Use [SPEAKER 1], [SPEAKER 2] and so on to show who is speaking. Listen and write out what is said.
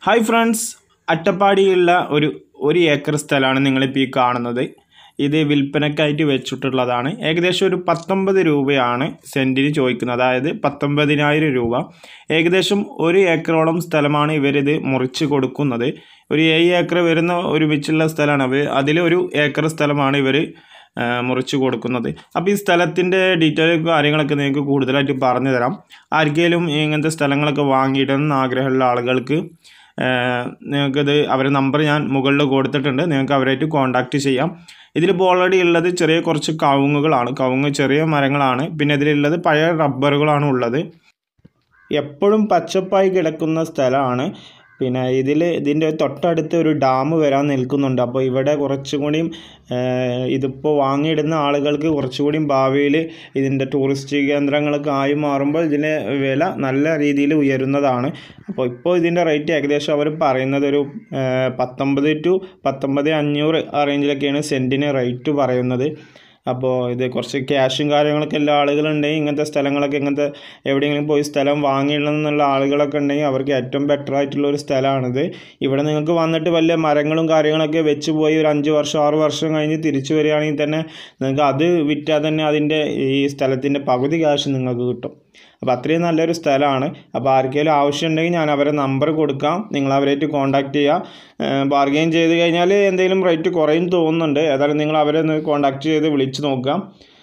[SPEAKER 1] hi friends അട്ടപ്പാടിയുള്ള ഒരു ഒരു acre സ്ഥലമാണ് നിങ്ങളിപ്പോൾ ഈ കാണുന്നത് ഇത് വിൽപ്പനയ്ക്കായിട്ട് വെച്ചിട്ടുള്ളതാണ് ഏകദേശം ഒരു പത്തൊമ്പത് രൂപയാണ് സെൻറ്റിന് ചോദിക്കുന്നത് അതായത് പത്തൊമ്പതിനായിരം രൂപ ഏകദേശം ഒരു ഏക്കറോളം സ്ഥലമാണ് ഇവരിത് മുറിച്ച് കൊടുക്കുന്നത് ഒരു ഏഴ് ഏക്കർ വരുന്ന ഒരുമിച്ചുള്ള സ്ഥലമാണ് അവർ അതിലൊരു ഏക്കർ സ്ഥലമാണ് ഇവർ മുറിച്ച് കൊടുക്കുന്നത് അപ്പോൾ ഈ സ്ഥലത്തിൻ്റെ ഡീറ്റെയിൽ കാര്യങ്ങളൊക്കെ നിങ്ങൾക്ക് കൂടുതലായിട്ട് പറഞ്ഞു തരാം ആർക്കെങ്കിലും ഇങ്ങനത്തെ സ്ഥലങ്ങളൊക്കെ വാങ്ങിയിടണമെന്ന് ആഗ്രഹമുള്ള ആളുകൾക്ക് നിങ്ങൾക്കിത് അവരുടെ നമ്പർ ഞാൻ മുകളിൽ കൊടുത്തിട്ടുണ്ട് നിങ്ങൾക്ക് അവരായിട്ട് കോൺടാക്റ്റ് ചെയ്യാം ഇതിലിപ്പോൾ ഓൾറെഡി ഉള്ളത് ചെറിയ കുറച്ച് കവുങ്ങുകളാണ് കവുങ്ങ് ചെറിയ മരങ്ങളാണ് പിന്നെ ഇതിലുള്ളത് പഴയ റബ്ബറുകളാണ് ഉള്ളത് എപ്പോഴും പച്ചപ്പായി കിടക്കുന്ന സ്ഥലമാണ് പിന്നെ ഇതിൽ ഇതിൻ്റെ തൊട്ടടുത്ത് ഒരു ഡാം വരാൻ നിൽക്കുന്നുണ്ട് അപ്പോൾ ഇവിടെ കുറച്ചും കൂടിയും ഇതിപ്പോൾ വാങ്ങിയിടുന്ന ആളുകൾക്ക് കുറച്ചുകൂടിയും ഭാവിയിൽ ഇതിൻ്റെ ടൂറിസ്റ്റ് കേന്ദ്രങ്ങളൊക്കെ ആയി മാറുമ്പോൾ ഇതിൻ്റെ വില നല്ല രീതിയിൽ ഉയരുന്നതാണ് അപ്പോൾ ഇപ്പോൾ ഇതിൻ്റെ റേറ്റ് ഏകദേശം അവർ പറയുന്നത് ഒരു പത്തൊമ്പത് ടു പത്തൊമ്പത് അഞ്ഞൂറ് ആ റേഞ്ചിലൊക്കെയാണ് സെൻറ്റിന് റേറ്റ് പറയുന്നത് അപ്പോൾ ഇത് കുറച്ച് ക്യാഷും കാര്യങ്ങളൊക്കെ എല്ലാ ആളുകളുണ്ടെങ്കിൽ ഇങ്ങനത്തെ സ്ഥലങ്ങളൊക്കെ ഇങ്ങനത്തെ എവിടെയെങ്കിലും പോയി സ്ഥലം വാങ്ങിയിടണം എന്നുള്ള ആളുകളൊക്കെ ഉണ്ടെങ്കിൽ അവർക്ക് ഏറ്റവും ബെറ്റർ ആയിട്ടുള്ള ഒരു സ്ഥലമാണിത് ഇവിടെ നിങ്ങൾക്ക് വന്നിട്ട് വലിയ മരങ്ങളും കാര്യങ്ങളൊക്കെ വെച്ച് പോയി ഒരു അഞ്ച് വർഷം ആറ് വർഷം കഴിഞ്ഞ് തിരിച്ചു വരികയാണെങ്കിൽ തന്നെ നിങ്ങൾക്ക് അത് വിറ്റാൽ തന്നെ അതിൻ്റെ ഈ സ്ഥലത്തിൻ്റെ പകുതി ക്യാഷ് നിങ്ങൾക്ക് കിട്ടും അപ്പോൾ അത്രയും നല്ലൊരു സ്ഥലമാണ് അപ്പോൾ ആർക്കെങ്കിലും ആവശ്യമുണ്ടെങ്കിൽ ഞാൻ അവരെ നമ്പർ കൊടുക്കാം നിങ്ങൾ അവരായിട്ട് കോൺടാക്റ്റ് ചെയ്യുക ബാർഗെയിൻ ചെയ്ത് കഴിഞ്ഞാൽ എന്തെങ്കിലും റേറ്റ് കുറയും തോന്നുന്നുണ്ട് ഏതായാലും നിങ്ങൾ അവരെ ഒന്ന് കോൺടാക്റ്റ് ചെയ്ത് വിളിച്ച് നോക്കാം